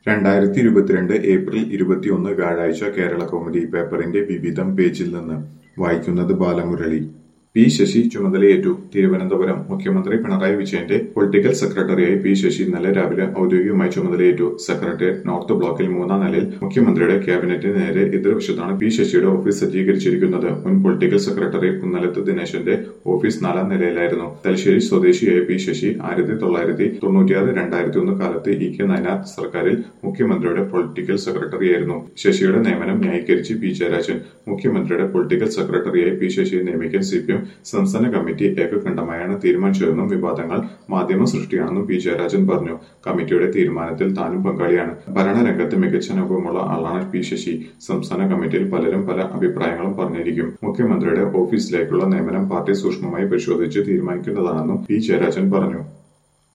രണ്ടായിരത്തി ഇരുപത്തിരണ്ട് ഏപ്രിൽ ഇരുപത്തിയൊന്ന് വ്യാഴാഴ്ച കേരളകൗമുദി പേപ്പറിന്റെ വിവിധം പേജിൽ നിന്ന് വായിക്കുന്നത് ബാലമുരളി പി ശശി ചുമതലയേറ്റു തിരുവനന്തപുരം മുഖ്യമന്ത്രി പിണറായി വിജയന്റെ പൊളിറ്റിക്കൽ സെക്രട്ടറിയായി പി ശശി ഇന്നലെ രാവിലെ ഔദ്യോഗികമായി ചുമതലയേറ്റു സെക്രട്ടേറിയറ്റ് നോർത്ത് ബ്ലോക്കിൽ മൂന്നാം നിലയിൽ മുഖ്യമന്ത്രിയുടെ ക്യാബിനറ്റിന് നേരെ എതിർവശത്താണ് പി ശശിയുടെ ഓഫീസ് സജ്ജീകരിച്ചിരിക്കുന്നത് മുൻ പൊളിറ്റിക്കൽ സെക്രട്ടറി കുന്നലത്ത് ദിനേശന്റെ ഓഫീസ് നാലാം നിലയിലായിരുന്നു തലശ്ശേരി സ്വദേശിയായ പി ശശി ആയിരത്തി തൊള്ളായിരത്തി തൊണ്ണൂറ്റിയാറ് രണ്ടായിരത്തി ഒന്ന് കാലത്ത് ഇ കെ നയനാർ സർക്കാരിൽ മുഖ്യമന്ത്രിയുടെ പൊളിറ്റിക്കൽ സെക്രട്ടറിയായിരുന്നു ശശിയുടെ നിയമനം ന്യായീകരിച്ച് പി ജയരാജൻ മുഖ്യമന്ത്രിയുടെ പൊളിറ്റിക്കൽ സെക്രട്ടറിയായി പി ശശിയെ നിയമിക്കാൻ സി പി എം സംസ്ഥാന കമ്മിറ്റി ഏകകണ്ഠമായാണ് തീരുമാനിച്ചതെന്നും വിവാദങ്ങൾ മാധ്യമ സൃഷ്ടിയാണെന്നും പി ജയരാജൻ പറഞ്ഞു കമ്മിറ്റിയുടെ തീരുമാനത്തിൽ താനും പങ്കാളിയാണ് ഭരണരംഗത്ത് മികച്ച അനുഭവമുള്ള ആളാണ് പി ശശി സംസ്ഥാന കമ്മിറ്റിയിൽ പലരും പല അഭിപ്രായങ്ങളും പറഞ്ഞിരിക്കും മുഖ്യമന്ത്രിയുടെ ഓഫീസിലേക്കുള്ള നിയമനം പാർട്ടി സൂക്ഷ്മമായി പരിശോധിച്ച് തീരുമാനിക്കുന്നതാണെന്നും പി ജയരാജൻ പറഞ്ഞു